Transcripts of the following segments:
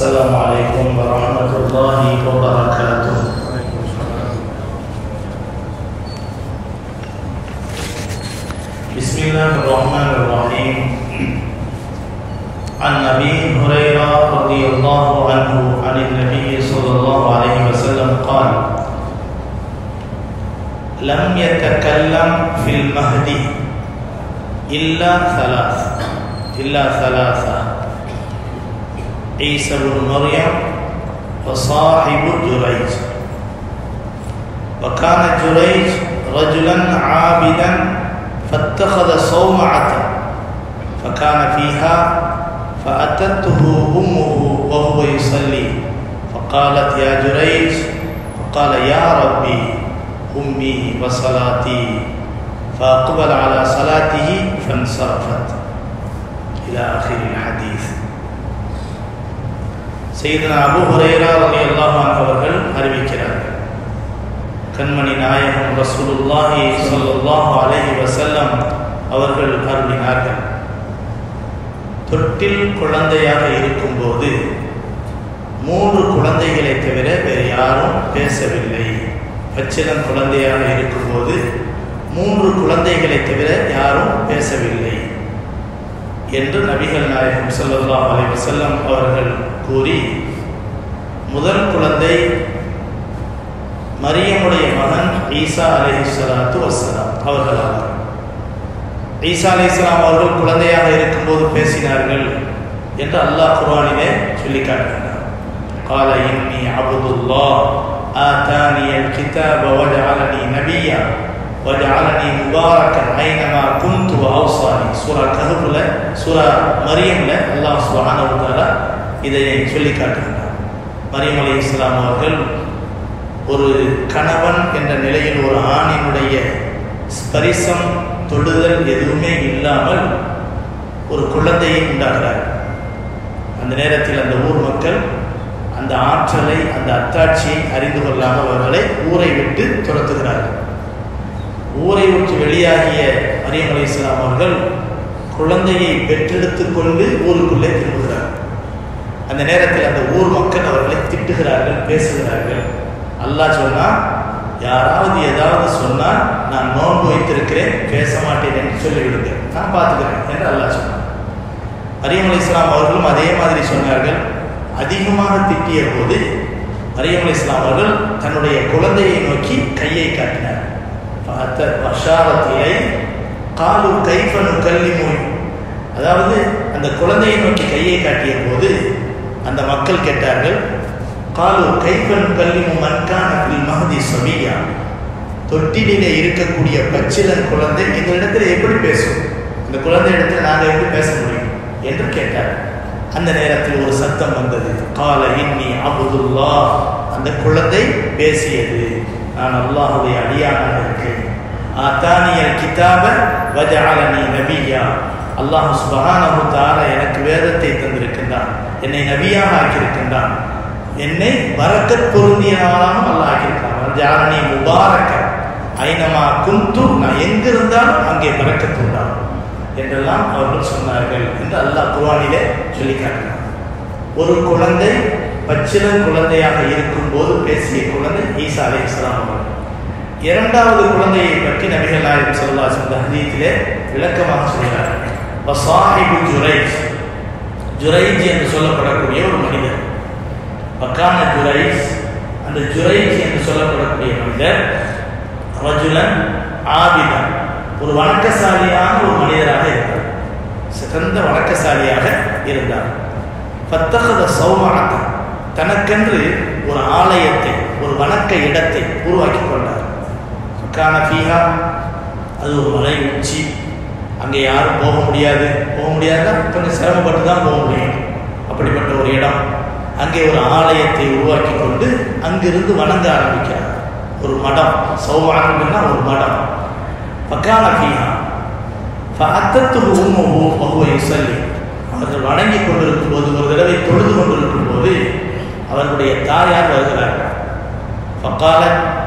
السلام عليكم ورحمة الله وبركاته بسم الله الرحمن الرحيم عن أبي هريرة رضي الله عنه عن النبي صلى الله عليه وسلم قال لم يتكلم في المهد إلا ثلاث إلا ثلاثة عيسى بن مريم وصاحب جريج وكان جريج رجلا عابدا فاتخذ صومعة فكان فيها فأتته أمه وهو يصلي فقالت يا جريج فقال يا ربي أمي وصلاتي فأقبل على صلاته فانصرفت إلى آخر الحديث செய்தனா அபு ஹுரைரா ரலியல்லாஹு அன்ஹு அவர்கள் அறிவிக்கிறார்கள் கண்மணி நாயகம் ரசூலுல்லாஹி ஸல்லல்லாஹு அலைஹி வஸல்லம் அவர்கள் அருளினார்கள் தொட்டில் குழந்தையாக இருக்கும்போது மூன்று குழந்தைகளை தவிர வேறு யாரும் பேசவில்லை பச்சிலம் குழந்தையாக இருக்கும்போது மூன்று குழந்தைகளை தவிர யாரும் பேசவில்லை என்று நபிகள் நாயகம் ஸல்லல்லாஹு அலைஹி வஸல்லம் அவர்கள் கூறி முதல் குழந்தை மரியமுடைய மகன் ஈசா அலைஹிஸ்ஸலாத்து வஸ்ஸலாம் அவர்கள் ஆவார் ஈசா அலைஹிஸ்ஸலாம் அவர்கள் குழந்தையாக இருக்கும்போது பேசினார்கள் என்று அல்லாஹ் குர்ஆனிலே சொல்லி காட்டுகிறார் قال إني عبد الله آتاني الكتاب وجعلني نبيا وجعلني مباركا أينما كنت وأوصاني سورة كهفல சூரா மரியம்ல அல்லாஹ் சுப்ஹானஹு வ தஆலா இதை சொல்லி காட்டுகிறார் மரியம் அலி இஸ்லாம் அவர்கள் ஒரு கணவன் என்ற நிலையில் ஒரு ஆணினுடைய ஸ்பரிசம் தொடுதல் எதுவுமே இல்லாமல் ஒரு குழந்தையை உண்டாகிறார் அந்த நேரத்தில் அந்த ஊர் மக்கள் அந்த ஆற்றலை அந்த அத்தாட்சியை அறிந்து கொள்ளாமல் அவர்களை ஊரை விட்டு துரத்துகிறார்கள் ஊரை விட்டு வெளியாகிய மரியம் அலி இஸ்லாம் அவர்கள் குழந்தையை பெற்றெடுத்துக் கொண்டு ஊருக்குள்ளே திரும்புகிறார் அந்த நேரத்தில் அந்த ஊர் மக்கள் அவர்களை திட்டுகிறார்கள் பேசுகிறார்கள் அல்லாஹ் சொன்னா யாராவது ஏதாவது சொன்னால் நான் நோன்பு வைத்திருக்கிறேன் பேச மாட்டேன் என்று சொல்லிவிடுங்க நான் பார்த்துக்கிறேன் என்று அல்லாஹ் சொன்னார் மரியம் அலி இஸ்லாம் அவர்களும் அதே மாதிரி சொன்னார்கள் அதிகமாக திட்டிய போது மரியம் அலி இஸ்லாம் அவர்கள் தன்னுடைய குழந்தையை நோக்கி கையை காட்டினார் வஷாரத்திலை காலு கைஃபனு கல்வி மொழி அதாவது அந்த குழந்தையை நோக்கி கையை காட்டிய போது அந்த மக்கள் கேட்டார்கள் காலு கைஃபன் கல்லிமு மன்கான மகதி சமியா தொட்டிலே இருக்கக்கூடிய பச்சிலன் குழந்தை எங்களிடத்தில் எப்படி பேசும் அந்த குழந்தை இடத்துல நாங்கள் எப்படி பேச முடியும் என்று கேட்டார் அந்த நேரத்தில் ஒரு சத்தம் வந்தது கால இன்னி அபுதுல்லா அந்த குழந்தை பேசியது நான் அல்லாஹுடைய அடியானாக இருக்கிறேன் ஆத்தானியல் கிதாப வஜாலனி நபியா அல்லாஹ் சுபஹானஹு தஆலா எனக்கு வேதத்தை தந்திருக்கின்றான் என்னை நபியாக ஆக்கியிருக்கின்றான் என்னை பரக்கத் பொருந்தியவனாகவும் அல்லாஹ் ஆக்கியிருக்கான் ஜாலனி முபாரக்க ஐனமா குந்து நான் எங்கிருந்தாலும் அங்கே பறக்கத் உண்டாகும் என்றெல்லாம் அவர்கள் சொன்னார்கள் என்று அல்லாஹ் குர்ஆனிலே சொல்லி காட்டினார் ஒரு குழந்தை பச்சிலம் குழந்தையாக இருக்கும்போது பேசிய குழந்தை ஈசா அலைஹிஸ்ஸலாம் அவர்கள் இரண்டாவது குழந்தையை பற்றி நபிகள் நாயகம் சொல்லா இந்த ஹதீத்திலே விளக்கமாக சொல்கிறார் வசாஹிபு ஜுரைஜ் ஜுரைஜ் என்று சொல்லப்படக்கூடிய ஒரு மனிதர் பக்கான ஜுரைஜ் அந்த ஜுரைஜ் என்று சொல்லப்படக்கூடிய மனிதர் ரஜுலன் ஆபிதன் ஒரு வணக்கசாலியான ஒரு மனிதராக இருந்தார் சிறந்த வணக்கசாலியாக இருந்தார் பத்தகத சௌமானத்தை தனக்கென்று ஒரு ஆலயத்தை ஒரு வணக்க இடத்தை உருவாக்கி கொண்டார் கான ஃபீஹா அது ஒரு மலை உச்சி அங்கே யாரும் போக முடியாது போக முடியாதுன்னா கொஞ்சம் சிரமப்பட்டு தான் போக முடியும் அப்படிப்பட்ட ஒரு இடம் அங்கே ஒரு ஆலயத்தை உருவாக்கி கொண்டு அங்கிருந்து வணங்க ஆரம்பிக்கிறார் ஒரு மடம் சௌவானம்னா ஒரு மடம் பக்கான ஃபீஹா ஃபஅத்தத்து உம்முஹு வஹுவ யுஸல்லி அவர்கள் வணங்கி கொண்டிருக்கும் போது ஒரு தடவை தொழுது கொண்டிருக்கும் போது அவர்களுடைய தாயார் வருகிறார்கள் ஃபக்கால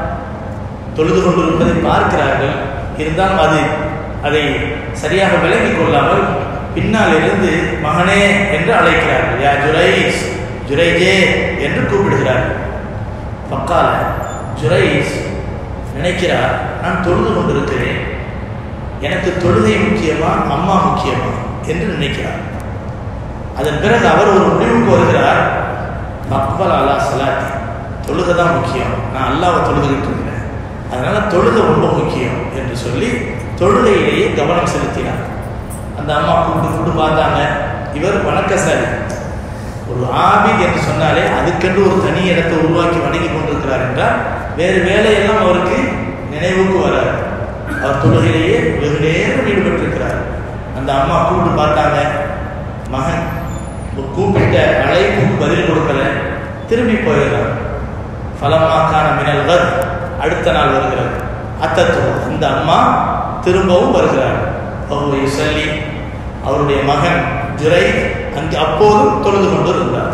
தொழுது கொண்டிருப்பதை பார்க்கிறார்கள் இருந்தாலும் அது அதை சரியாக விளங்கிக் கொள்ளாமல் பின்னால் இருந்து மகனே என்று அழைக்கிறார்கள் யா ஜுரைஸ் ஜுரைஜே என்று கூப்பிடுகிறார் பக்கால ஜுரைஸ் நினைக்கிறார் நான் தொழுது கொண்டிருக்கிறேன் எனக்கு தொழுகை முக்கியமா அம்மா முக்கியமா என்று நினைக்கிறார் அதன் பிறகு அவர் ஒரு முடிவுக்கு வருகிறார் அக்பல் அல்லா சலாத்தி தொழுகை தான் முக்கியம் நான் அல்லாவை தொழுதுகிட்டு இருக்கிறேன் அதனால தொழுகை ரொம்ப முக்கியம் என்று சொல்லி தொழுகையிலேயே கவனம் செலுத்தினார் அந்த அம்மா கூப்பிட்டு கூப்பிட்டு பார்த்தாங்க இவர் வணக்கசாலி ஒரு ஆபித் என்று சொன்னாலே அதுக்கென்று ஒரு தனி இடத்தை உருவாக்கி வணங்கி கொண்டிருக்கிறார் என்றால் வேறு வேலையெல்லாம் அவருக்கு நினைவுக்கு வராது அவர் தொழுகையிலேயே வெகு நேரம் ஈடுபட்டிருக்கிறார் அந்த அம்மா கூப்பிட்டு பார்த்தாங்க மகன் கூப்பிட்ட அழைப்புக்கு பதில் கொடுக்கல திரும்பி போயிடுறார் ஃபலமாக்கான மினல்வர் அடுத்த நாள் வருகிறார் அத்தத்துவம் அந்த அம்மா திரும்பவும் வருகிறார் அவருடைய சொல்லி அவருடைய மகன் ஜுரை அங்கு அப்போதும் தொழுது கொண்டு இருந்தார்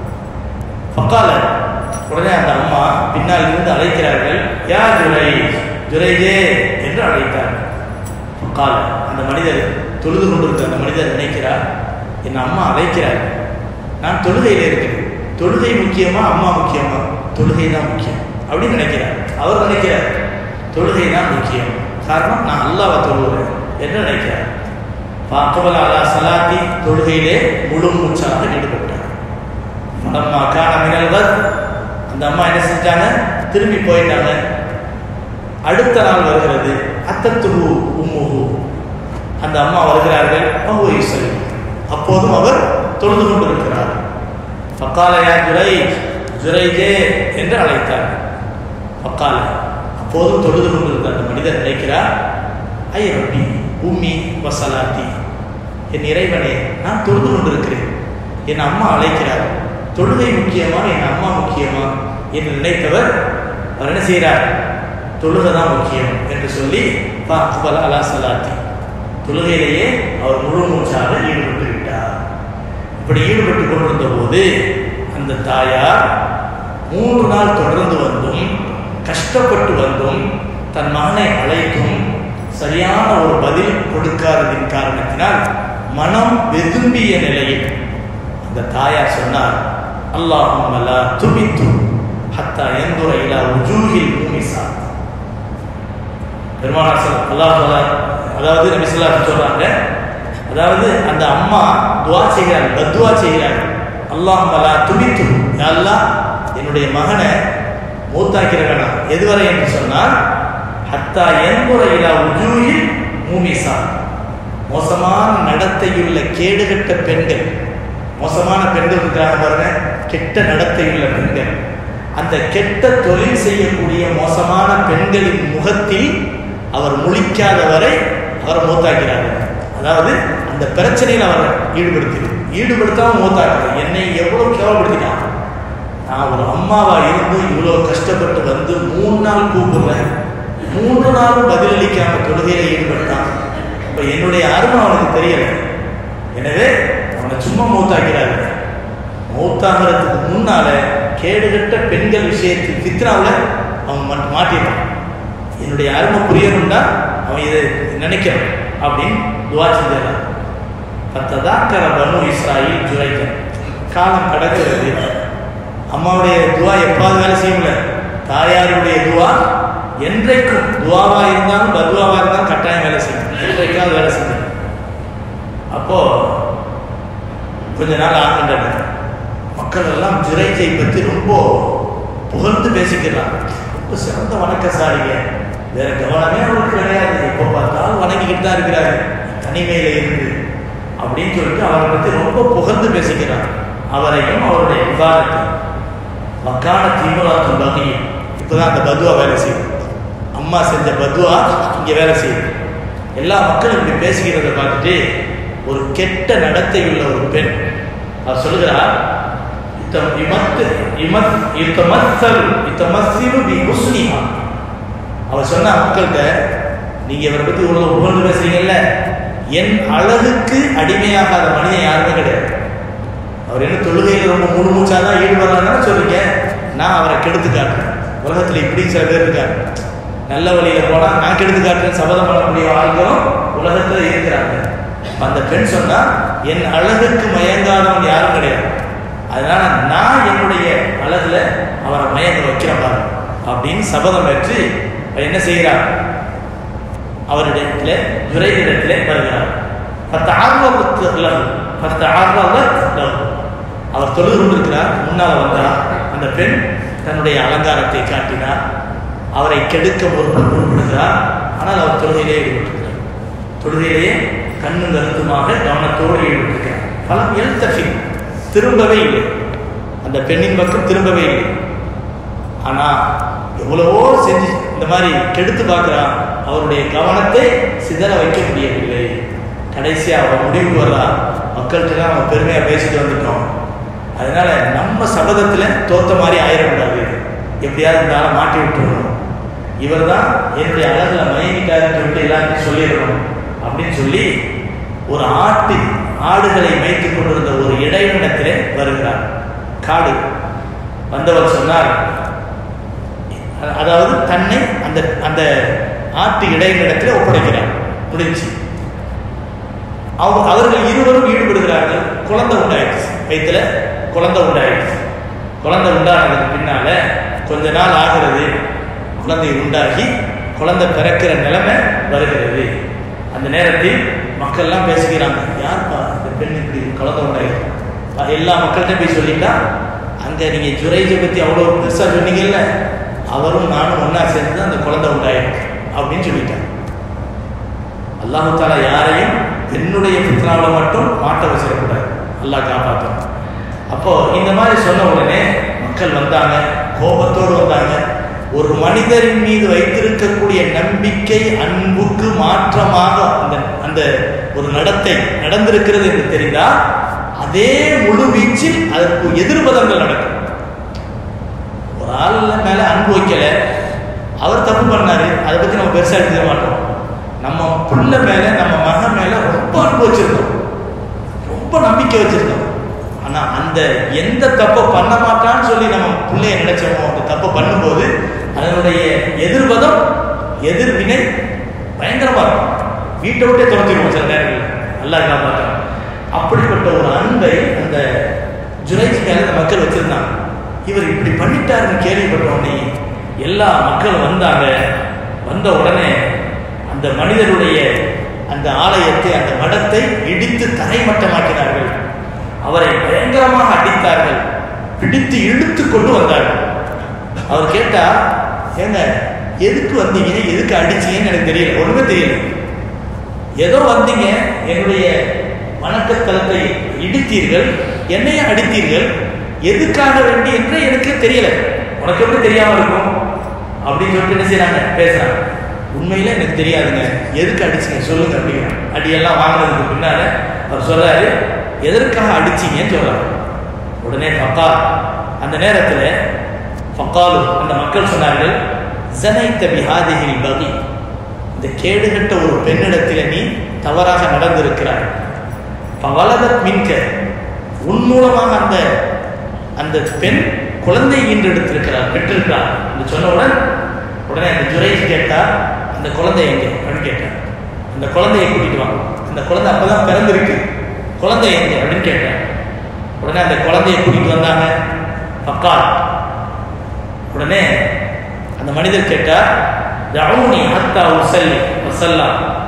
பக்கால உடனே அந்த அம்மா பின்னால் இருந்து அழைக்கிறார்கள் யா ஜுரை ஜுரைஜே என்று அழைத்தார் பக்கால அந்த மனிதர் தொழுது கொண்டிருக்க அந்த மனிதர் நினைக்கிறார் என் அம்மா அழைக்கிறார் நான் தொழுகையில் இருக்கிறேன் தொழுகை முக்கியமா அம்மா முக்கியமா தொழுகை தான் முக்கியம் அப்படின்னு நினைக்கிறார் அவர் நினைக்கிறார் தொழுகை தான் முக்கியம் காரணம் நான் அல்லாவை தொழுகிறேன் என்று நினைக்கிறார் பாக்கபல் அலா சலாத்தி தொழுகையிலே முழு மூச்சாக ஈடுபட்டார் மடம்மா காண மினல்வர் அந்த அம்மா என்ன செஞ்சாங்க திரும்பி போயிட்டாங்க அடுத்த நாள் வருகிறது அத்தத்துகு உம்முகு அந்த அம்மா வருகிறார்கள் அஹோ இசை அப்போதும் அவர் தொழுது கொண்டிருக்கிறார் பக்காலயா ஜுரை ஜுரைஜே என்று அழைத்தார் பக்கால அப்போதும் தொழுது கொண்டிருந்த அந்த மனிதர் நினைக்கிறார் ஐய ரப்பி உம்மி வசலாத்தி என் இறைவனே நான் தொழுது கொண்டிருக்கிறேன் என் அம்மா அழைக்கிறார் தொழுகை முக்கியமா என் அம்மா முக்கியமா என்று நினைத்தவர் அவர் என்ன செய்கிறார் தொழுகை தான் முக்கியம் என்று சொல்லி பாக்பல் அலா சலாத்தி தொழுகையிலேயே அவர் முழு மூச்சாக ஈடுபட்டு விட்டார் இப்படி ஈடுபட்டு கொண்டிருந்த போது அந்த தாயார் மூன்று நாள் தொடர்ந்து வந்தும் கஷ்டப்பட்டு வந்தும் தன் மகனை அழைத்தும் சரியான ஒரு பதில் கொடுக்காததின் காரணத்தினால் மனம் வெதும்பிய நிலையில் அந்த தாயார் சொன்னார் அல்லாஹும் அல்லா துமித்து ஹத்தா எந்துர இலா உஜூகில் பூமிசா பெருமானார் சொல் அல்லாஹ் அதாவது நபி சொல்லா சொல்றாங்க அதாவது அந்த அம்மா துவா செய்கிறாங்க பத்துவா செய்கிறாங்க அல்லாஹ் அல்லா துமித்து அல்லாஹ் என்னுடைய மகனை மூத்தாக்கிற வேணாம் எதுவரை என்று சொன்னால் ஹத்தா என்புறையிலா உஜூயில் மூமிசா மோசமான நடத்தையுள்ள கேடுகட்ட பெண்கள் மோசமான பெண்கள் இருக்கிறாங்க பாருங்க கெட்ட நடத்தையுள்ள பெண்கள் அந்த கெட்ட தொழில் செய்யக்கூடிய மோசமான பெண்களின் முகத்தில் அவர் முழிக்காத வரை அவரை மூத்தாக்கிறார் அதாவது அந்த பிரச்சனையில் அவரை ஈடுபடுத்தி ஈடுபடுத்தாம மூத்தாக்குறார் என்னை எவ்வளவு கேவலப்படுத்திட்டான் நான் ஒரு அம்மாவா இருந்து இவ்வளோ கஷ்டப்பட்டு வந்து மூணு நாள் கூப்பிடுறேன் மூன்று நாளும் பதிலளிக்காம தொழுகையில ஈடுபட்டான் இப்ப என்னுடைய அருமை அவனுக்கு தெரியல எனவே அவனை சும்மா மூத்தாக்கிறாரு மூத்தாகிறதுக்கு முன்னால கேடுகட்ட பெண்கள் விஷயத்தில் ஃபித்னாவில் அவன் மட்- மாட்டிடுறான் என்னுடைய அருமை புரியணும்னா அவன் இதை நினைக்கிறான் அப்படின்னு துவா செஞ்சிடறான் பத்ததாக்கர பனு இஸ்ராயில் ஜுரைக்கன் காலம் கடக்கிறது அம்மாவுடைய துவா எப்பாவது வேலை செய்யல தாயாருடைய துவா என்றைக்கும் துவாவா இருந்தாலும் பத்வாவா இருந்தாலும் கட்டாயம் வேலை செய்யும் என்றைக்காவது வேலை செய்யும் அப்போ கொஞ்ச நாள் ஆகின்றன மக்கள் எல்லாம் ஜுரைஜை பற்றி ரொம்ப புகழ்ந்து பேசிக்கிறாங்க ரொம்ப சிறந்த வணக்கசாலிங்க வேற கவனமே அவருக்கு கிடையாது எப்போ பார்த்தாலும் வணங்கிக்கிட்டு தான் இருக்கிறாரு தனிமையில இருந்து அப்படின்னு சொல்லிட்டு அவரை பற்றி ரொம்ப புகழ்ந்து பேசிக்கிறார் அவரையும் அவருடைய விவாதத்தை மக்கான தீமலாத்தும் பகையும் இப்போதான் அந்த பதுவா வேலை செய்யும் அம்மா செஞ்ச பதுவா இங்க வேலை செய்யுது எல்லா மக்களும் இப்படி பேசிக்கிறத பார்த்துட்டு ஒரு கெட்ட நடத்தையுள்ள ஒரு பெண் அவர் சொல்லுகிறார் இத்தம் இமத்து இமத் இத்தமத்தல் இத்தமத்திரு பி முஸ்லிமா அவர் சொன்ன மக்கள்கிட்ட நீங்க இவரை பத்தி இவ்வளவு புகழ்ந்து பேசுறீங்கல்ல என் அழகுக்கு அடிமையாகாத மனிதன் யாருமே கிடையாது அவர் என்ன தொழுகையில் ரொம்ப முழு மூச்சா தான் ஈடுபடுறாருன்னு சொல்றீங்க நான் அவரை கெடுத்து காட்டுறேன் உலகத்துல இப்படி சில பேர் இருக்காங்க நல்ல வழியில போனா நான் கெடுத்து காட்டுறேன் சபதம் பண்ணக்கூடிய ஆள்களும் உலகத்துல இருக்கிறாங்க அப்ப அந்த பெண் சொன்னா என் அழகுக்கு மயங்காதவன் யாரும் கிடையாது அதனால நான் என்னுடைய அழகுல அவரை மயங்க வைக்கிறேன் பாருங்க அப்படின்னு சபதம் பெற்று அவர் என்ன செய்கிறார் அவரிடத்துல ஜுரைதிடத்திலே வருகிறார் பத்து ஆர்வத்தில் பத்து ஆர்வத்தில் அவர் தொழுது கொண்டிருக்கிறார் முன்னால் வந்தார் அந்த பெண் தன்னுடைய அலங்காரத்தை காட்டினார் அவரை கெடுக்க முற்படுகிறார் ஆனால் அவர் தொழுகையிலே ஈடுபட்டிருக்கிறார் தொழுகையிலேயே கண்ணு கருத்துமாக கவனத்தோடு ஈடுபட்டிருக்கிறார் பலம் எழுத்தஃபி திரும்பவே இல்லை அந்த பெண்ணின் பக்கம் திரும்பவே இல்லை ஆனால் எவ்வளவோ செஞ்சு இந்த மாதிரி கெடுத்து பார்க்குறான் அவருடைய கவனத்தை சிதற வைக்க முடியவில்லை கடைசியாக அவர் முடிவுக்கு வர்றா மக்கள்கிட்ட நம்ம பெருமையாக பேசிட்டு வந்துட்டோம் அதனால நம்ம சபதத்தில் தோத்த மாதிரி ஆயிடக்கூடாது எப்படியாவது இந்த ஆளை மாட்டி விட்டுருணும் இவர் தான் என்னுடைய அழகுல மயங்கிட்டாருன்னு சொல்லிட்டு எல்லாத்தையும் சொல்லிடணும் அப்படின்னு சொல்லி ஒரு ஆட்டு ஆடுகளை மேய்த்துக் கொண்டிருந்த ஒரு இடையிடத்திலே வருகிறார் காடு வந்தவர் சொன்னார் அதாவது தன்னை அந்த அந்த ஆட்டு இடையிடத்தில் ஒப்படைக்கிறார் முடிஞ்சு அவர்கள் இருவரும் ஈடுபடுகிறார்கள் குழந்தை உண்டாயிடுச்சு வயிற்றுல குழந்தை உண்டாயிடுச்சு குழந்தை உண்டானதுக்கு பின்னால கொஞ்ச நாள் ஆகிறது குழந்தை உண்டாகி குழந்தை பிறக்கிற நிலைமை வருகிறது அந்த நேரத்தில் மக்கள்லாம் பேசுகிறாங்க யார்ப்பா இந்த பெண் இப்படி குழந்தை உண்டாயிருக்கு எல்லா மக்கள்கிட்ட போய் சொல்லிட்டா அங்கே நீங்கள் ஜுரைஜை பற்றி அவ்வளோ பெருசாக சொன்னீங்கல்ல அவரும் நானும் ஒன்றா சேர்ந்து அந்த குழந்தை உண்டாயிருக்கு அப்படின்னு சொல்லிட்டாங்க அல்லாஹு தாலா யாரையும் என்னுடைய பித்னாவில் மட்டும் மாட்ட வச்சிடக்கூடாது அல்லாஹ் காப்பாற்றும் அப்போ இந்த மாதிரி சொன்ன உடனே மக்கள் வந்தாங்க கோபத்தோடு வந்தாங்க ஒரு மனிதரின் மீது வைத்திருக்கக்கூடிய நம்பிக்கை அன்புக்கு மாற்றமாக அந்த அந்த ஒரு நடத்தை நடந்திருக்கிறது என்று தெரிந்தால் அதே முழு வீச்சில் அதற்கு எதிர்பதங்கள் நடக்கும் ஒரு ஆள் மேல அன்பு வைக்கல அவர் தப்பு பண்ணாரு அதை பத்தி நம்ம பெருசா எடுத்துக்க மாட்டோம் நம்ம புள்ள மேல நம்ம மகன் மேல ரொம்ப அன்பு வச்சிருந்தோம் ரொம்ப நம்பிக்கை வச்சிருந்தோம் ஆனா அந்த எந்த தப்பை பண்ண மாட்டான்னு சொல்லி நம்ம பிள்ளைய நினைச்சோமோ அந்த தப்பை பண்ணும்போது அதனுடைய எதிர்பதம் எதிர்வினை பயங்கரமா இருக்கும் வீட்டை விட்டே துரத்திடுவோம் சில நேரங்களில் நல்லா காப்பாற்ற அப்படிப்பட்ட ஒரு அன்பை அந்த ஜுரைஜி மேல அந்த மக்கள் வச்சிருந்தாங்க இவர் இப்படி பண்ணிட்டாருன்னு கேள்விப்பட்ட உடனே எல்லா மக்களும் வந்தாங்க வந்த உடனே அந்த மனிதருடைய அந்த ஆலயத்தை அந்த மடத்தை இடித்து தரைமட்டமாக்கினார்கள் அவரை பயங்கரமாக அடித்தார்கள் பிடித்து இழுத்து கொண்டு வந்தார்கள் அவர் கேட்டா ஏங்க எதுக்கு வந்தீங்க எதுக்கு அடிச்சீங்கன்னு எனக்கு தெரியல ஒண்ணுமே தெரியல ஏதோ வந்தீங்க என்னுடைய வணக்கத்தலத்தை இடித்தீர்கள் என்னைய அடித்தீர்கள் எதுக்காக வேண்டி என்று எனக்கு தெரியல உனக்கு எப்படி தெரியாம இருக்கும் அப்படின்னு சொல்லிட்டு என்ன செய்யறாங்க பேசுறாங்க உண்மையில எனக்கு தெரியாதுங்க எதுக்கு அடிச்சீங்க சொல்லுங்க அப்படிங்க அடியெல்லாம் வாங்கினதுக்கு பின்னால அவர் சொல்றாரு எதற்காக அடிச்சீங்கன்னு சொல்றாரு உடனே பக்கா அந்த நேரத்தில் ஃபக்காலு அந்த மக்கள் சொன்னார்கள் ஜனைத்த பிஹாதிகில் பகி இந்த கேடுகட்ட ஒரு பெண்ணிடத்தில் நீ தவறாக நடந்திருக்கிறாய் பவலதத் மின்க உன் மூலமாக அந்த அந்த பெண் குழந்தை ஈன்றெடுத்திருக்கிறார் பெற்றிருக்கிறார் என்று சொன்னவுடன் உடனே அந்த ஜுரைஜ் கேட்டா அந்த குழந்தை எங்க அப்படின்னு கேட்டார் அந்த குழந்தையை கூட்டிட்டு வாங்க அந்த குழந்தை அப்பதான் பிறந்திருக்கு குழந்தை எங்க அப்படின்னு கேட்டார் உடனே அந்த குழந்தையை கூட்டிட்டு வந்தாங்க பக்கால் உடனே அந்த மனிதர் கேட்டார் ரவுனி ஹத்தா உசல்லி வசல்லா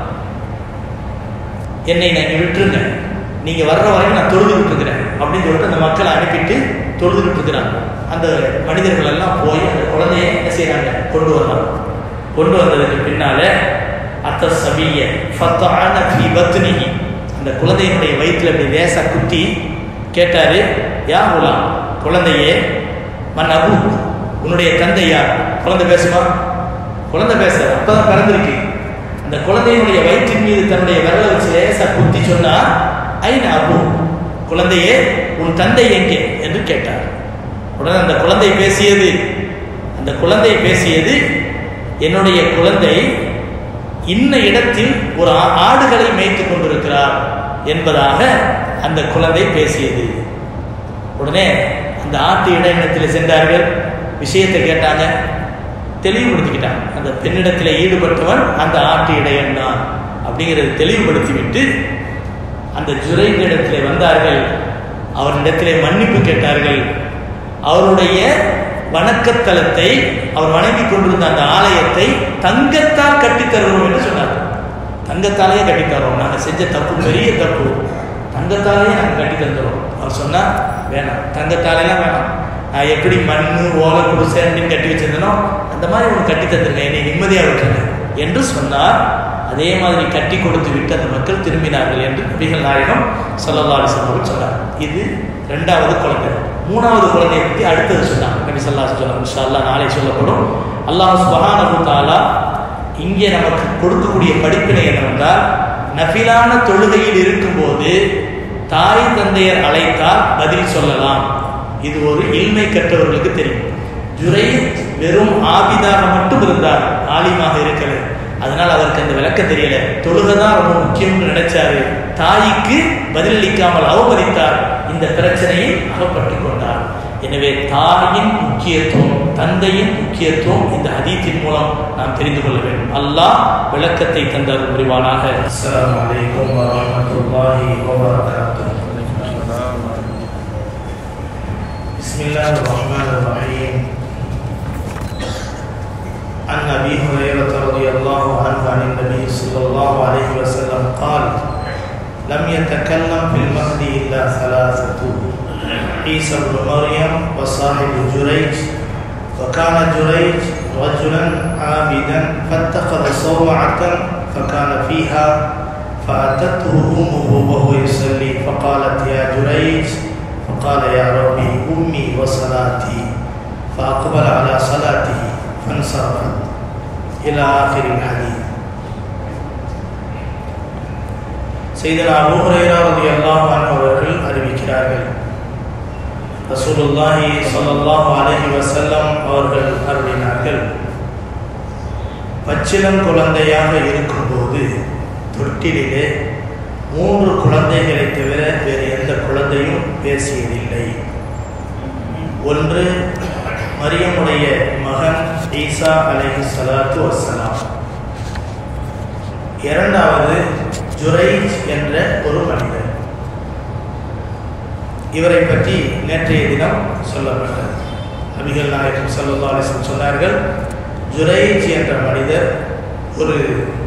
என்னை நீங்க விட்டுருங்க நீங்க வர்ற வரைக்கும் நான் தொழுதுகிட்டு இருக்கிறேன் அப்படின்னு சொல்லிட்டு அந்த மக்களை அனுப்பிட்டு தொழுதுகிட்டு இருக்கிறாங்க அந்த மனிதர்கள் எல்லாம் போய் அந்த குழந்தைய என்ன செய்யறாங்க கொண்டு வர்றாங்க கொண்டு வந்ததுக்கு பின்னால அத்த சபிய ஃபத்தான ஃபி பத்னிஹி அந்த குழந்தையினுடைய வயிற்றுல அப்படி லேசா குத்தி கேட்டாரு யா குலாம் குழந்தையே மன் அபு உன்னுடைய தந்தை யார் குழந்தை பேசுமா குழந்தை பேச அப்பதான் பிறந்திருக்கு அந்த குழந்தையினுடைய வயிற்றின் மீது தன்னுடைய விரலை வச்சு லேசா குத்தி சொன்னா ஐநா அபு குழந்தையே உன் தந்தை எங்கே என்று கேட்டார் உடனே அந்த குழந்தை பேசியது அந்த குழந்தை பேசியது என்னுடைய குழந்தை இன்ன இடத்தில் ஒரு ஆ- ஆடுகளை மேய்த்துக் கொண்டிருக்கிறார் என்பதாக அந்த குழந்தை பேசியது உடனே அந்த ஆட்டு இடையினத்தில் சென்றார்கள் விஷயத்தை கேட்டாங்க தெளிவுபடுத்திக்கிட்டாங்க அந்த பெண்ணிடத்தில் ஈடுபட்டவன் அந்த ஆட்டு இடையன் தான் அப்படிங்கிறத தெளிவுபடுத்தி விட்டு அந்த ஜுரைகளிடத்தில் வந்தார்கள் அவரிடத்திலே மன்னிப்பு கேட்டார்கள் அவருடைய வணக்கத்தலத்தை அவர் வணங்கி கொண்டிருந்த அந்த ஆலயத்தை தங்கத்தால் கட்டித் தருவோம் என்று சொன்னார் தங்கத்தாலேயே கட்டித் தரோம் நாங்கள் செஞ்ச தப்பு பெரிய தப்பு தங்கத்தாலேயே நாங்கள் கட்டி தந்துடுறோம் அவர் சொன்னால் வேணாம் தங்கத்தாலேலாம் வேணாம் நான் எப்படி மண் ஓலை குடிசை அப்படின்னு கட்டி வச்சிருந்தனோ அந்த மாதிரி ஒன்று கட்டி தந்துருங்க என்னை நிம்மதியாக விட்டுருங்க என்று சொன்னார் அதே மாதிரி கட்டி கொடுத்து விட்டு அந்த மக்கள் திரும்பினார்கள் என்று நபிகள் நாயகம் சல்லல்லா அலிஸ்லாம் சொன்னார் இது ரெண்டாவது குழந்தை மூணாவது குழந்தையை பற்றி அடுத்தது சொன்னாங்க நபி சொல்லா சொன்னாங்க இன்ஷா அல்லாஹ் நாளை சொல்லப்படும் அல்லாஹ் சுபஹானஹு தஆலா இங்கே நமக்கு கொடுக்கக்கூடிய படிப்பினை என்னவென்றால் நஃபிலான தொழுகையில் இருக்கும்போது தாய் தந்தையர் அழைத்தால் பதில் சொல்லலாம் இது ஒரு இல்மை கற்றவர்களுக்கு தெரியும் ஜுரை வெறும் ஆபிதாக மட்டும் இருந்தார் ஆலிமாக இருக்கல அதனால் அவருக்கு அந்த விளக்கம் தெரியல தொழுகை தான் ரொம்ப முக்கியம்னு நினைச்சாரு தாய்க்கு பதிலளிக்காமல் அவமதித்தார் இந்த பிரச்சனையை அகப்பட்டு கொண்டார் எனவே தாயின் முக்கியத்துவம் தந்தையின் முக்கியத்துவம் இந்த ஹதீத்தின் மூலம் நாம் தெரிந்து கொள்ள வேண்டும் அல்லாஹ் விளக்கத்தை தந்தார் புரிவானாக அஸ்ஸலாமு அலைக்கும் வரஹ்மத்துல்லாஹி வபரகாத்துஹு بسم الله الرحمن الرحيم عن ابي هريره رضي الله عنه عن النبي صلى الله عليه وسلم قال لم يتكلم في المهد الا ثلاثه عيسى بن مريم وصاحب جريج وكان جريج رجلا عابدا فاتخذ صومعه فكان فيها فاتته امه وهو يصلي فقالت يا جريج فقال يا ربي أمي وصلاتي فأقبل على صلاته فانصرفت إلى آخر الحديث செய்தனா அபூ ஹுரைரா ரலியல்லாஹு அன்ஹு அவர்கள் அறிவிக்கிறார்கள் ரசூலுல்லாஹி ஸல்லல்லாஹு அலைஹி வஸல்லம் அவர்கள் அருளினார்கள் பச்சிளம் குழந்தையாக இருக்கும்போது தொட்டிலே மூன்று குழந்தைகளை தவிர வேறு எந்த குழந்தையும் பேசியதில்லை ஒன்று மரியமுடைய மகன் ஈசா அலைஹி சலாத்து வசலாம் இரண்டாவது ஜுரைஜ் என்ற ஒரு மனிதர் இவரை பற்றி நேற்றைய தினம் சொல்லப்பட்டது நபிகள் நாயகம் சல்லா அலிஸ்லம் சொன்னார்கள் ஜுரைஜ் என்ற மனிதர் ஒரு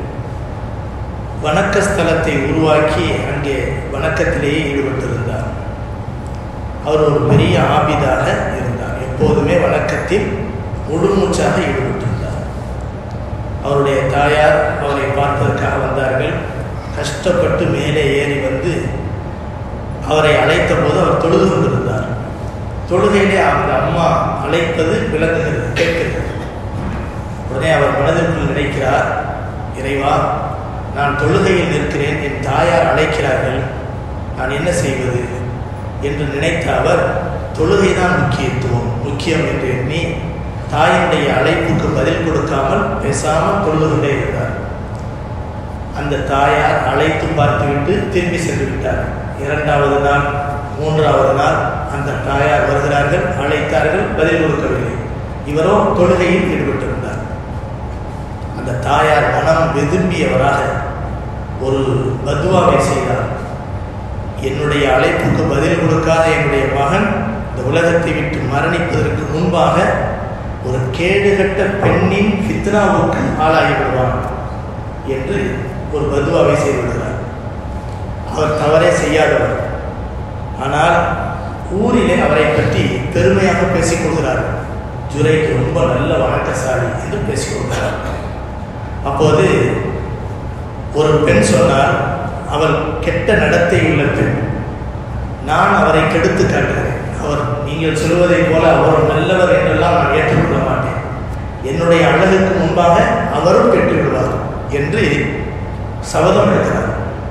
வணக்க ஸ்தலத்தை உருவாக்கி அங்கே வணக்கத்திலேயே ஈடுபட்டிருந்தார் அவர் ஒரு பெரிய ஆபிதாக இருந்தார் எப்போதுமே வணக்கத்தில் முழுமூச்சாக ஈடுபட்டிருந்தார் அவருடைய தாயார் அவரை பார்ப்பதற்காக வந்தார்கள் கஷ்டப்பட்டு மேலே ஏறி வந்து அவரை அழைத்த போது அவர் தொழுது கொண்டிருந்தார் தொழுகையிலே அந்த அம்மா அழைப்பது விளங்குகிறது கேட்கிறது உடனே அவர் மனதிற்குள் நினைக்கிறார் இறைவா நான் தொழுகையில் நிற்கிறேன் என் தாயார் அழைக்கிறார்கள் நான் என்ன செய்வது என்று நினைத்த அவர் தொழுகைதான் முக்கியத்துவம் முக்கியம் என்று எண்ணி தாயினுடைய அழைப்புக்கு பதில் கொடுக்காமல் பேசாமல் தொழுது கொண்டே இருந்தார் அந்த தாயார் அழைத்து பார்த்துவிட்டு திரும்பி சென்று விட்டார் இரண்டாவது நாள் மூன்றாவது நாள் அந்த தாயார் வருகிறார்கள் அழைத்தார்கள் பதில் கொடுக்கவில்லை இவரோ தொழுகையில் ஈடுபட்டிருந்தார் அந்த தாயார் மனம் வெதும்பியவராக ஒரு பத்வாவை செய்தார் என்னுடைய அழைப்புக்கு பதில் கொடுக்காத என்னுடைய மகன் இந்த உலகத்தை விட்டு மரணிப்பதற்கு முன்பாக ஒரு கேடுகட்ட பெண்ணின் ஃபித்னாவுக்கு ஆளாகி விடுவான் என்று ஒரு பதுவாவை செய்துவிடுகிறார் அவர் தவறே செய்யாதவர் ஆனால் ஊரிலே அவரை பற்றி பெருமையாக பேசிக் கொள்கிறார் ஜுரைக்கு ரொம்ப நல்ல வணக்கசாலி என்று பேசிக் கொள்கிறார் அப்போது ஒரு பெண் சொன்னார் அவள் கெட்ட நடத்தை உள்ள பெண் நான் அவரை கெடுத்து காட்டுகிறேன் அவர் நீங்கள் சொல்வதைப் போல அவர் நல்லவர் என்றெல்லாம் நான் ஏற்றுக்கொள்ள மாட்டேன் என்னுடைய அழகுக்கு முன்பாக அவரும் கெட்டு விடுவார் என்று சபதம் எடுக்கிறார்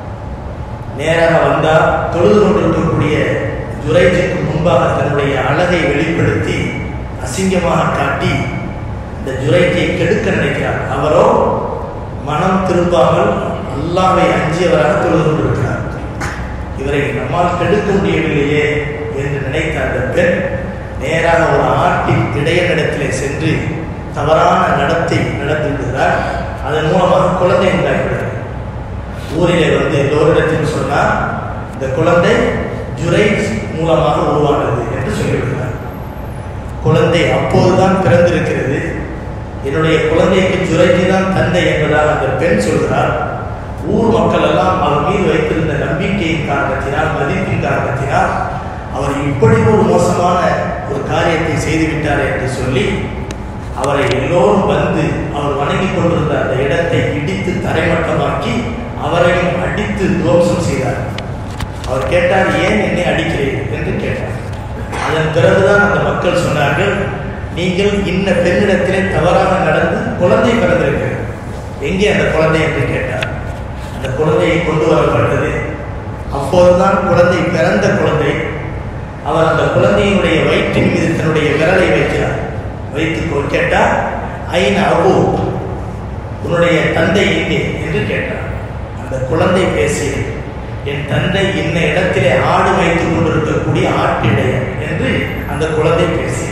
நேராக வந்தால் தொழுது கொண்டிருக்கக்கூடிய ஜுரைஜுக்கு முன்பாக தன்னுடைய அழகை வெளிப்படுத்தி அசிங்கமாக காட்டி இந்த ஜுரைஜை கெடுக்க நினைக்கிறார் அவரோ மனம் திரும்பாமல் அல்லாவை அஞ்சியவராக தொழுது கொண்டிருக்கிறார் இவரை நம்மால் கெடுக்க முடியவில்லையே என்று நினைத்த அந்த பெண் நேராக ஒரு ஆட்டின் இடையனிடத்திலே சென்று தவறான நடத்தை நடத்தி விடுகிறார் அதன் மூலமாக குழந்தை உண்டாகிவிடுகிறது ஊரிலே வந்து எல்லோரிடத்திலும் சொன்னால் இந்த குழந்தை ஜுரை மூலமாக உருவானது என்று சொல்லிவிடுகிறார் குழந்தை அப்போதுதான் பிறந்திருக்கிறது என்னுடைய குழந்தைக்கு ஜுரைஜி தான் தந்தை என்பதால் அந்த பெண் சொல்கிறார் ஊர் மக்கள் எல்லாம் அவர் மீது வைத்திருந்த நம்பிக்கையின் காரணத்தினால் மதிப்பின் காரணத்தினால் அவர் இப்படி ஒரு மோசமான ஒரு காரியத்தை செய்துவிட்டார் என்று சொல்லி அவரை எல்லோரும் வந்து அவர் வணங்கி கொண்டிருந்த அந்த இடத்தை இடித்து தரைமட்டமாக்கி அவரையும் அடித்து துவம்சம் செய்தார் அவர் கேட்டார் ஏன் என்னை அடிக்கிறீர்கள் என்று கேட்டார் அதன் பிறகுதான் அந்த மக்கள் சொன்னார்கள் நீங்கள் இன்ன பெண்ணிடத்திலே தவறாக நடந்து குழந்தை பிறந்திருக்கிறது எங்கே அந்த குழந்தை என்று கேட்டார் அந்த குழந்தையை கொண்டு வரப்பட்டது அப்போதுதான் குழந்தை பிறந்த குழந்தை அவர் அந்த குழந்தையினுடைய வயிற்றின் மீது தன்னுடைய விரலை வைக்கிறார் வைத்து கொ- கேட்டார் ஐன அபு உன்னுடைய தந்தை எங்கே என்று கேட்டார் அந்த குழந்தை பேசியது என் தந்தை இன்ன இடத்திலே ஆடு வைத்துக் கொண்டிருக்கக்கூடிய ஆட்டிடையன் என்று அந்த குழந்தை பேசியது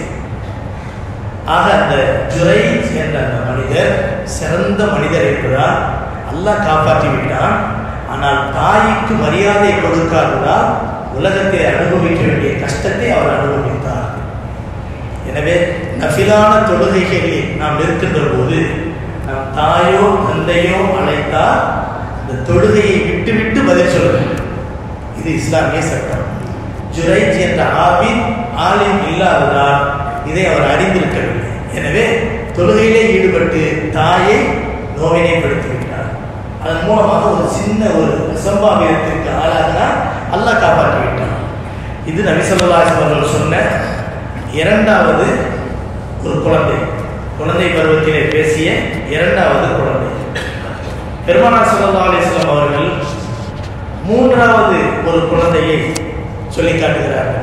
ஆக அந்த ஜுரைஜ் என்ற அந்த மனிதர் சிறந்த மனிதர் என்பதால் அல்லாஹ் காப்பாற்றி விட்டான் ஆனால் தாய்க்கு மரியாதை கொடுக்காததால் உலகத்தில் அனுபவிக்க வேண்டிய கஷ்டத்தை அவர் அனுபவித்தார் எனவே நஃபிலான தொழுகைகளில் நாம் இருக்கின்ற போது நம் தாயோ தந்தையோ அழைத்தால் அந்த தொழுகையை விட்டு விட்டு பதில் சொல்ல வேண்டும் இது இஸ்லாமிய சட்டம் ஜுரைஜ் என்ற ஆபின் ஆலிம் இல்லாததால் இதை அவர் அறிந்திருக்கவில்லை எனவே தொழுகையிலே ஈடுபட்டு தாயை நோவினைப்படுத்தி விட்டார் அதன் மூலமாக ஒரு சின்ன ஒரு அசம்பாவிதத்திற்கு ஆளாகினார் அல்லாஹ் காப்பாற்றி விட்டான் இது நபிசல்லாஸ் அவர்கள் சொன்ன இரண்டாவது ஒரு குழந்தை குழந்தை பருவத்திலே பேசிய இரண்டாவது குழந்தை பெருமானார் சல்லா அலிஸ்லாம் அவர்கள் மூன்றாவது ஒரு குழந்தையை சொல்லி காட்டுகிறார்கள்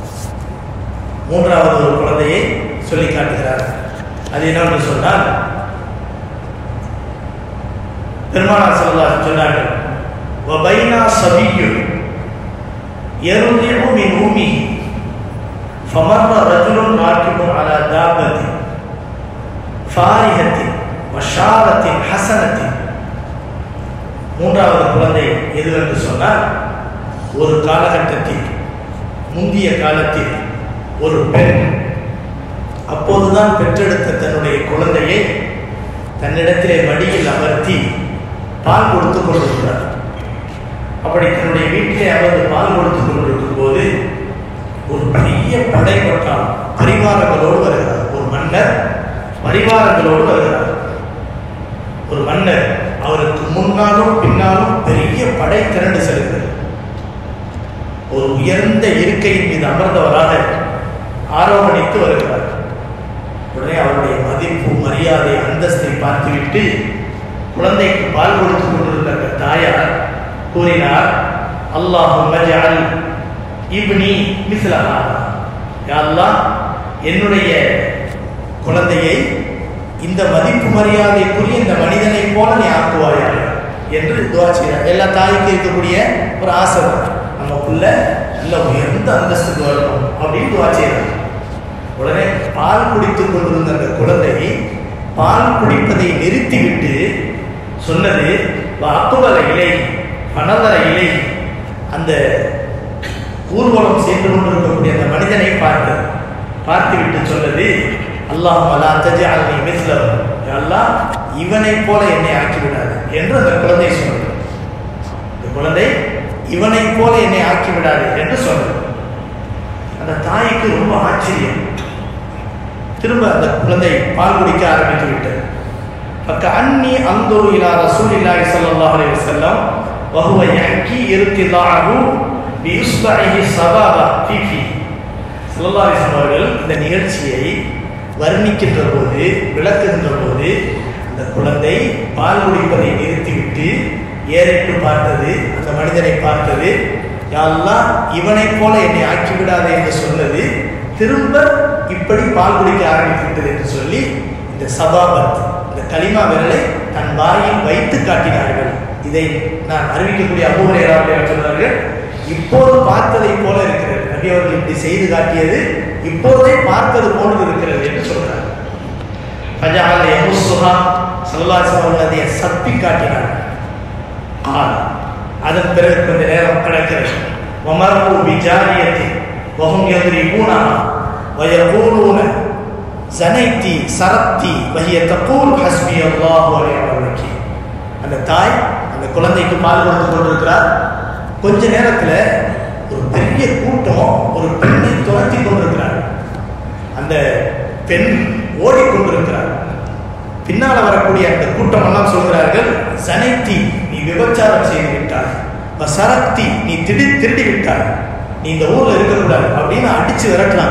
மூன்றாவது ஒரு குழந்தையை சொல்லி காட்டுகிறார்கள் அது என்னவென்று சொன்னால் பெருமானார் சல்லா சொன்னார்கள் வபைனா சபியு يرضع من أمه فمر رجل راكب على دابة فارهة وشارة حسنة மூன்றாவது குழந்தை எதுவென்று சொன்னால் ஒரு காலகட்டத்தில் முந்திய காலத்தில் ஒரு பெண் அப்போதுதான் பெற்றெடுத்த தன்னுடைய குழந்தையை தன்னிடத்திலே மடியில் அமர்த்தி பால் கொடுத்து கொண்டிருக்கிறார் அப்படி தன்னுடைய வீட்டிலே அமர்ந்து பால் கொடுத்து கொண்டிருக்கும் போது ஒரு பெரிய படை பட்டாளம் பரிவாரங்களோடு வருகிறார் ஒரு மன்னர் பரிவாரங்களோடு வருகிறார் ஒரு மன்னர் அவருக்கு முன்னாலும் பின்னாலும் பெரிய படை திரண்டு செல்கிறது ஒரு உயர்ந்த இருக்கையின் மீது அமர்ந்தவராக ஆரோகணித்து வருகிறார் உடனே அவருடைய மதிப்பு மரியாதை அந்தஸ்தை பார்த்துவிட்டு குழந்தைக்கு பால் கொடுத்து கொண்டிருந்த அந்த தாயார் கூறினார் அல்லாஹும் மஜஅல் இப்னி மிஸ்லஹா யா அல்லாஹ் என்னுடைய குழந்தையை இந்த மதிப்பு மரியாதைக்குரிய இந்த மனிதனை போல நீ ஆக்குவாயாக என்று துவா செய்கிறார் எல்லா தாய்க்கு இருக்கக்கூடிய ஒரு ஆசை தான் நம்ம புள்ள நல்ல உயர்ந்த அந்தஸ்துக்கு வரணும் அப்படின்னு துவா செய்கிறார் உடனே பால் குடித்துக் கொண்டிருந்த அந்த குழந்தை பால் குடிப்பதை நிறுத்திவிட்டு சொன்னது அக்குபல இலை பனதர இலை அந்த ஊர்வலம் சென்று கொண்டிருக்கக்கூடிய அந்த மனிதனை பார்த்து பார்த்துவிட்டு சொன்னது அல்லாஹ் அலா தஜஅல்னி மிஸ்லஹு யா அல்லாஹ் இவனை போல என்னை ஆக்கி விடாது என்று அந்த குழந்தை சொன்னது இந்த குழந்தை இவனை போல என்னை ஆக்கி விடாது என்று சொன்னது அந்த தாய்க்கு ரொம்ப ஆச்சரியம் திரும்ப அந்த குழந்தை பால் குடிக்க ஆரம்பித்து விட்டது பக்க அன்னி அந்தோரு இலா ரசூலில்லாஹி ஸல்லல்லாஹு அலைஹி வஸல்லம் வஹுவ யஹ்கி இர்திலாஹு பியுஸ்பஹி சபாபா ஃபீஃபி ஸல்லல்லாஹு அலைஹி வஸல்லம் அவர்கள் இந்த நிகழ்ச்சியை வர்ணிக்கின்ற போது விளக்குகின்ற போது அந்த குழந்தை பால் குடிப்பதை நிறுத்திவிட்டு ஏறிட்டு பார்த்தது அந்த மனிதனை பார்த்தது யாரெல்லாம் இவனைப் போல என்னை ஆக்கி விடாதே என்று சொன்னது திரும்ப இப்படி பால் குடிக்க ஆரம்பித்து விட்டது என்று சொல்லி இந்த சபாபத் இந்த கலிமா விரலை தன் வாயில் வைத்து காட்டினார்கள் இதை நான் அறிவிக்கக்கூடிய அபூரையராக சொன்னார்கள் இப்போது பார்த்ததை போல இருக்கிறது நபி அவர்கள் இப்படி செய்து காட்டியது இப்போதே பார்த்தது போன்று இருக்கிறது என்று சொல்றார் ஃபஜஅல யமுஸ்ஸுஹா ஸல்லல்லாஹு அலைஹி வஸல்லம் அதை சப்பி காட்டினார் ஆனா அதன் பிறகு கொஞ்ச நேரம் கிடக்கிறது ومروا بجارية وهم يضربونها ويقولون زنيتي سرقتي وهي تقول حسبي الله ونعم الوكيل அந்த தாய் அந்த குழந்தைக்கு பால் கொடுத்து கொண்டிருக்கிறார் கொஞ்ச நேரத்துல ஒரு பெரிய கூட்டம் ஒரு பெண்ணை துரத்தி கொண்டிருக்கிறார் அந்த பெண் ஓடிக்கொண்டிருக்கிறார் பின்னால வரக்கூடிய அந்த கூட்டம் எல்லாம் சொல்கிறார்கள் சனைத்தி நீ விபச்சாரம் செய்து விட்டாய் சரக்தி நீ திடி திருடி விட்டாய் நீ இந்த ஊர்ல இருக்கக்கூடாது அப்படின்னு அடிச்சு விரட்டலாம்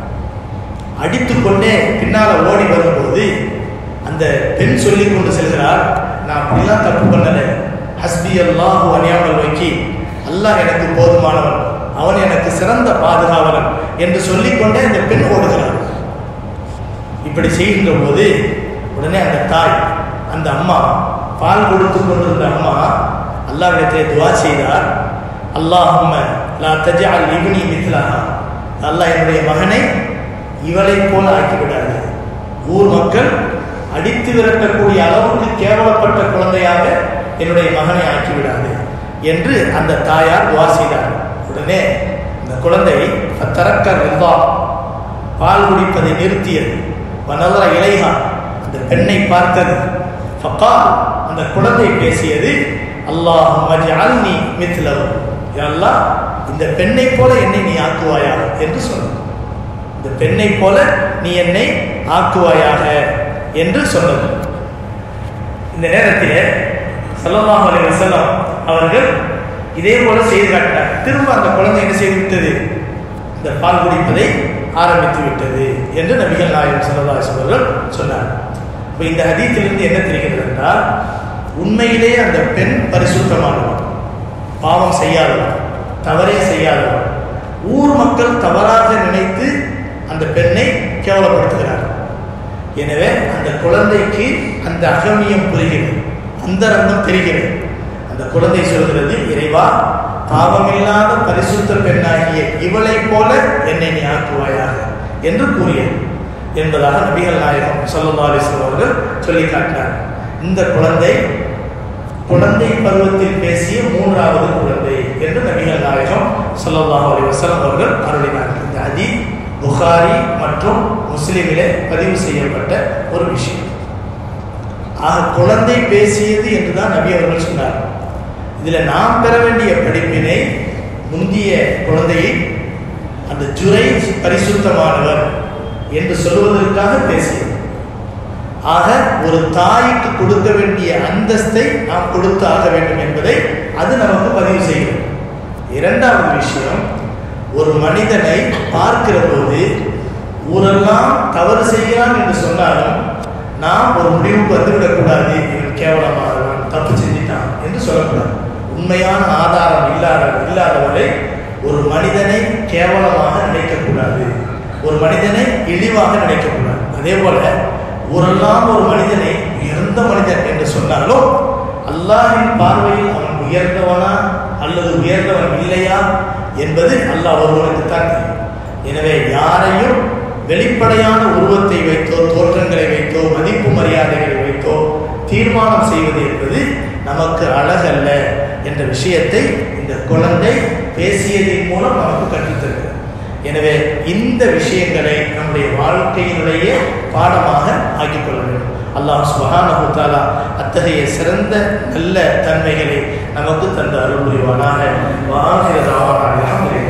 அடித்து கொண்டே பின்னால ஓடி வரும்போது அந்த பெண் சொல்லி கொண்டு செல்கிறார் நான் அப்படிலாம் தப்பு பண்ணல ஹஸ்பி அல்லாஹு அணியாமல் வைக்கி அல்லாஹ் எனக்கு போதுமானவன் அவன் எனக்கு சிறந்த பாதுகாவலன் என்று சொல்லிக்கொண்டே அந்த பெண் ஓடுகிறார் இப்படி செய்கின்ற போது உடனே அந்த தாய் அந்த அம்மா பால் கொடுத்து கொண்டிருந்த அம்மா அல்லாவிடத்திலே துவா செய்தார் அல்லாஹும்ம லா தஜ்அல் இப்னி மித்லஹா அல்லாஹ் என்னுடைய மகனை இவளை போல ஆக்கிவிடாது ஊர் மக்கள் அடித்து விரட்டக்கூடிய அளவுக்கு கேவலப்பட்ட குழந்தையாக என்னுடைய மகனை ஆக்கிவிடாது என்று அந்த தாயார் துவா செய்தார் உடனே அந்த குழந்தை தரக்க ரிதா பால் குடிப்பதை நிறுத்தியது வனதர இலைகா அந்த பெண்ணை பார்த்தது ஃபக்கா அந்த குழந்தை பேசியது அல்லாஹ் மஜ்அல்னி மித்லஹு யா அல்லாஹ் இந்த பெண்ணை போல என்னை நீ ஆக்குவாயா என்று சொன்னது இந்த பெண்ணை போல நீ என்னை ஆக்குவாயாக என்று சொன்னது இந்த நேரத்தில் சல்லல்லாஹு அலைஹி வஸல்லம் அவர்கள் இதே போல செய்து காட்டினார் திரும்ப அந்த குழந்தை என்ன செய்து விட்டது இந்த பால் குடிப்பதை ஆரம்பித்து விட்டது என்று நபிகள் நாயகம் சல்லல்லாஹு அலைஹி அவர்கள் சொன்னார் இப்போ இந்த ஹதீத்திலிருந்து என்ன தெரிகிறது என்றால் உண்மையிலே அந்த பெண் பரிசுத்தமானவன் பாவம் செய்யாதவன் தவறே செய்யாதவன் ஊர் மக்கள் தவறாக நினைத்து அந்த பெண்ணை கேவலப்படுத்துகிறார் எனவே அந்த குழந்தைக்கு அந்த அகமியம் புரிகிறது அந்த ரங்கம் தெரிகிறது அந்த குழந்தை சொல்கிறது இறைவா பாவமில்லாத பரிசுத்த பெண்ணாகிய இவளை போல என்னை நீ ஆக்குவாயாக என்று கூறியது என்பதாக நபிகள் நாயகம் சல்லா அலிஸ்லாம் அவர்கள் சொல்லி காட்டினார் இந்த குழந்தை குழந்தை பருவத்தில் பேசிய மூன்றாவது குழந்தை என்று நபிகள் நாயகம் சல்லல்லாஹு அலைஹி வஸல்லம் அவர்கள் அருளினார் இந்த அதி புகாரி மற்றும் முஸ்லிமிலே பதிவு செய்யப்பட்ட ஒரு விஷயம் ஆக குழந்தை பேசியது என்றுதான் நபி அவர்கள் சொன்னார் இதுல நாம் பெற வேண்டிய படிப்பினை முந்திய குழந்தையை அந்த ஜுரை பரிசுத்தமானவர் என்று சொல்வதற்காக பேசியது ஆக ஒரு தாய்க்கு கொடுக்க வேண்டிய அந்தஸ்தை நாம் கொடுத்து ஆக வேண்டும் என்பதை அது நமக்கு பதிவு செய்கிறது இரண்டாவது விஷயம் ஒரு மனிதனை பார்க்கிற போது ஊரெல்லாம் தவறு செய்கிறான் என்று சொன்னாலும் நாம் ஒரு முடிவுக்கு வந்துவிடக்கூடாது இவன் கேவலமானவன் தப்பு செஞ்சிட்டான் என்று சொல்லக்கூடாது உண்மையான ஆதாரம் இல்லாத இல்லாதவரை ஒரு மனிதனை கேவலமாக நினைக்கக்கூடாது ஒரு மனிதனை இழிவாக நினைக்கக்கூடாது அதே போல ஊரெல்லாம் ஒரு மனிதனை உயர்ந்த மனிதன் என்று சொன்னாலும் அல்லாஹின் பார்வையில் அவன் உயர்ந்தவனா அல்லது உயர்ந்தவன் இல்லையா என்பது அல்லாஹ் ஒருவனுக்கு தான் தெரியும் எனவே யாரையும் வெளிப்படையான உருவத்தை வைத்தோ தோற்றங்களை வைத்தோ மதிப்பு மரியாதைகளை வைத்தோ தீர்மானம் செய்வது என்பது நமக்கு அழகல்ல என்ற விஷயத்தை இந்த குழந்தை பேசியதின் மூலம் நமக்கு கற்றுத்தருகிறது எனவே இந்த விஷயங்களை நம்முடைய வாழ்க்கையினுடைய பாடமாக ஆக்கிக் கொள்ள வேண்டும் அல்லாஹ் சுபஹானஹு தஆலா அத்தகைய சிறந்த நல்ல தன்மைகளை நமக்கு தந்த அருள் புரிவானாக வாஹிர தாவானா அல்ஹம்துலில்லாஹ்